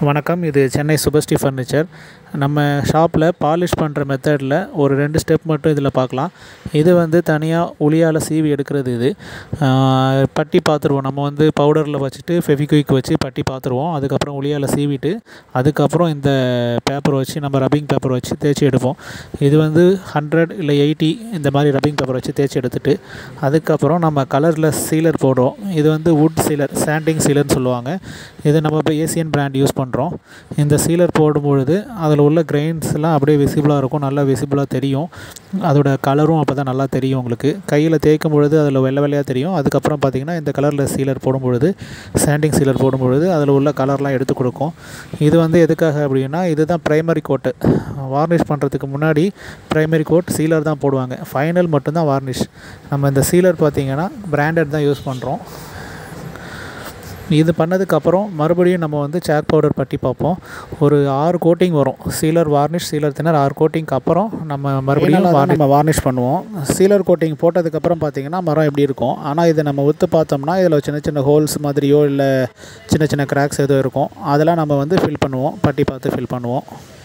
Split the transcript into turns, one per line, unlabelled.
வணக்கம் இது சென்னை சுபஸ்ரீ ஃபர்னிச்சர் நம்ம ஷாப்பில் பாலிஷ் பண்ணுற மெத்தடில் ஒரு ரெண்டு ஸ்டெப் மட்டும் இதில் பார்க்கலாம் இது வந்து தனியாக உளியால் சீவி எடுக்கிறது இது ஆஹ் பட்டி பார்த்துருவோம் நம்ம வந்து பவுடரில் வச்சுட்டு ஃபெவிக்விக் வச்சு பட்டி பார்த்துருவோம் அதுக்கப்புறம் உளியால் சீவிட்டு அதுக்கப்புறம் இந்த பேப்பர் வச்சு நம்ம ரப்பிங் பேப்பர் வச்சு தேய்ச்சி எடுப்போம் இது வந்து ஹண்ட்ரட் இல்லை எயிட்டி இந்த மாதிரி ரப்பிங் பேப்பர் வச்சு தேய்ச்சி எடுத்துட்டு அதுக்கப்புறம் நம்ம கலரில் சீலர் போடுறோம் இது வந்து வுட் சீலர் சாண்டிங் சீலர்னு சொல்லுவாங்க இது நம்ம இப்போ ஏசியன் பிராண்ட் யூஸ் பண்ணுறோம் இந்த சீலர் போடும்பொழுது அதில் உள்ள கிரெயின்ஸ்லாம் அப்படியே விசிபிளாக இருக்கும் நல்லா விசிபிளாக தெரியும் அதோட கலரும் அப்போ தான் நல்லா தெரியும் உங்களுக்கு கையில் தேய்க்கும் பொழுது அதில் வெள்ளை வெள்ளையாக தெரியும் அதுக்கப்புறம் பார்த்திங்கன்னா இந்த கலரில் சீலர் போடும்பொழுது சாண்டிங் சீலர் போடும்பொழுது அதில் உள்ள கலர்லாம் எடுத்து கொடுக்கும் இது வந்து எதுக்காக அப்படின்னா இதுதான் ப்ரைமரி கோட்டு வார்னிஷ் பண்ணுறதுக்கு முன்னாடி ப்ரைமரி கோட் சீலர் தான் போடுவாங்க ஃபைனல் மட்டும்தான் வார்னிஷ் நம்ம இந்த சீலர் பார்த்திங்கன்னா பிராண்டட் தான் யூஸ் பண்ணுறோம் இது பண்ணதுக்கப்புறம் மறுபடியும் நம்ம வந்து சாக் பவுடர் பட்டி பார்ப்போம் ஒரு ஆறு கோட்டிங் வரும் சீலர் வார்னிஷ் சீலர் தின்னர் ஆறு கோட்டிங்க்கு அப்புறம் நம்ம மறுபடியும் வார்னி நம்ம வார்னிஷ் பண்ணுவோம் சீலர் கோட்டிங் போட்டதுக்கப்புறம் பார்த்தீங்கன்னா மரம் எப்படி இருக்கும் ஆனால் இதை நம்ம உத்து பார்த்தோம்னா இதில் சின்ன சின்ன ஹோல்ஸ் மாதிரியோ இல்லை சின்ன சின்ன கிராக்ஸ் எதுவும் இருக்கும் அதெல்லாம் நம்ம வந்து ஃபில் பண்ணுவோம் பட்டி பார்த்து ஃபில் பண்ணுவோம்